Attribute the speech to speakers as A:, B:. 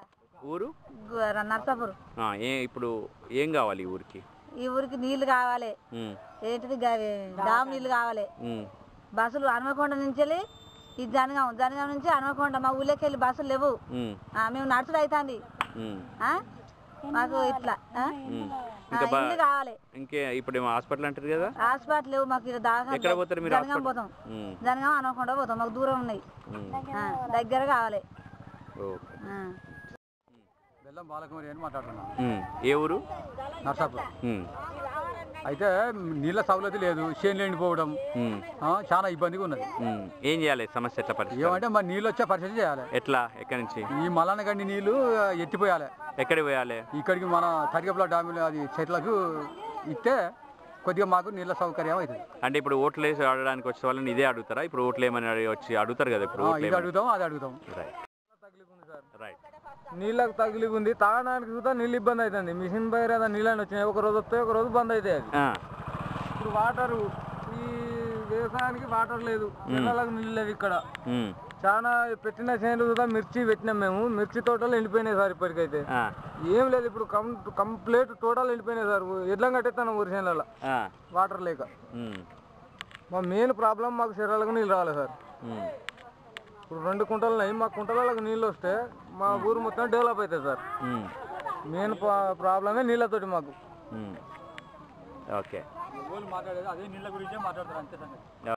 A: ఊరు
B: గు- నర్సాపూర్
A: ఆ, ఏ ఇప్పుడు ఏం కావాలి ఈ ఊరికి
B: ఈ ఊరికి నీళ్లు కావాలి
A: ఉమ్,
B: ఏంటిది గవి డామ్ నీళ్లు కావాలి
A: ఉమ్,
B: బస్సులు హనుమకొండ నుంచి వెళ్ళి ఈ జనగాం జనగాం నుంచి హనుమకొండ మా ఊళ్ళోకి వెళ్ళి బస్సులు లేవు
A: ఉమ్,
B: ఆ, మేము నడుచుడు అవుతుంది
A: ఉమ్,
B: మాకు ఇట్లా ఆ?
A: ఉమ్.
B: ఆ,
A: ఇంకా బా
B: ఇల్లు కావాలి
A: ఇంకే ఇప్పుడు ఏమో హాస్పిటల్ అంటారు కదా
B: హాస్పిటల్ లేవు మాకు ఇక్కడ దాకా
A: ఎక్కడ పోతారు మీరు
B: జనగాం
A: హాస్పిటల్?
B: పోతాం
A: ఉమ్,
B: జనగాం హనుమకొండ పోతాం మాకు దూరం ఉన్నాయి
A: ఉమ్,
B: ఆ, దగ్గర కావాలి
A: ఓకే
B: ఆ.
C: బెల్లం బాలకుమారి అని మాట్లాడుతున్నాను
A: ఉమ్, ఏ ఊరు
C: నర్సాపురం
A: ఉమ్,
C: అయితే నీళ్ళ సౌలతి లేదు చేనులు ఎండిపోవడం
A: ఉమ్,
C: ఆ, చాలా ఇబ్బందిగా ఉన్నది
A: ఉమ్. ఏం చేయాలి సమస్య ఎట్లా పరిస్థితి
C: ఏమంటే మరి నీళ్ళు వచ్చే పరిస్థితి చేయాలి
A: ఎట్లా ఎక్కడి నుంచి
C: ఈ మలాన గండి నీళ్లు ఎత్తిపోయాలి
A: ఎక్కడికి పోయాలి
C: ఇక్కడికి మన తరిగపల డ్యాములు అది చెట్లకు ఇస్తే కొద్దిగా మాకు నీళ్ళ సౌకర్యం అవుతుంది
A: అంటే ఇప్పుడు ఓట్లు వేసి ఆడడానికి వచ్చే వాళ్ళని ఇదే అడుగుతారా ఇప్పుడు ఓట్లు ఏమని అడిగి వచ్చి అడుగుతారు కదా ఇప్పుడు
C: ఆ,
A: ఓట్లు
C: ఇది అడుగుతాం అది అడుగుతాం
A: రైట్ రైట్
D: నీళ్ళకి తగిలి ఉంది తాగడానికి కూడా నీళ్ళు ఇబ్బంది అవుతుంది మిషన్ బయట నీళ్ళని వచ్చినాయి ఒక రోజు వస్తాయి ఒక రోజు బంద్ అవుతాయి అది
A: ఆ,
D: ఇప్పుడు వాటర్ ఈ వ్యవసాయానికి వాటర్ లేదు పిల్లలకు నీళ్ళు లేవు ఇక్కడ
A: ఉమ్,
D: చాలా పెట్టిన చేనులు కూడా మిర్చి పెట్టినాం మేము మిర్చి తోటలు ఎండిపోయినాయి సార్ ఇప్పటికైతే
A: ఆ,
D: ఏం లేదు ఇప్పుడు కం కంప్లీట్ టోటల్ ఎండిపోయినాయి సార్ ఎడ్లం కట్టేస్తాను ఊరి చేనులలో
A: ఆ,
D: వాటర్ లేక
A: ఉమ్,
D: మా మెయిన్ ప్రాబ్లం మాకు శరీరాలకు నీళ్ళు రావాలి సార్
A: ఉమ్,
D: ఇప్పుడు రెండు కుంటలు ఉన్నాయి మా కుంటలకు నీళ్ళు వస్తే మా ఊరు మొత్తం డెవలప్ అవుతుంది సార్
A: ఉమ్,
D: మెయిన్ ప్రాబ్లమే నీళ్ళతోటి మాకు
A: ఉమ్. ఓకే
C: మాట్లాడేది అదే నీళ్ళ గురించే మాట్లాడతారు అంతే సంగతి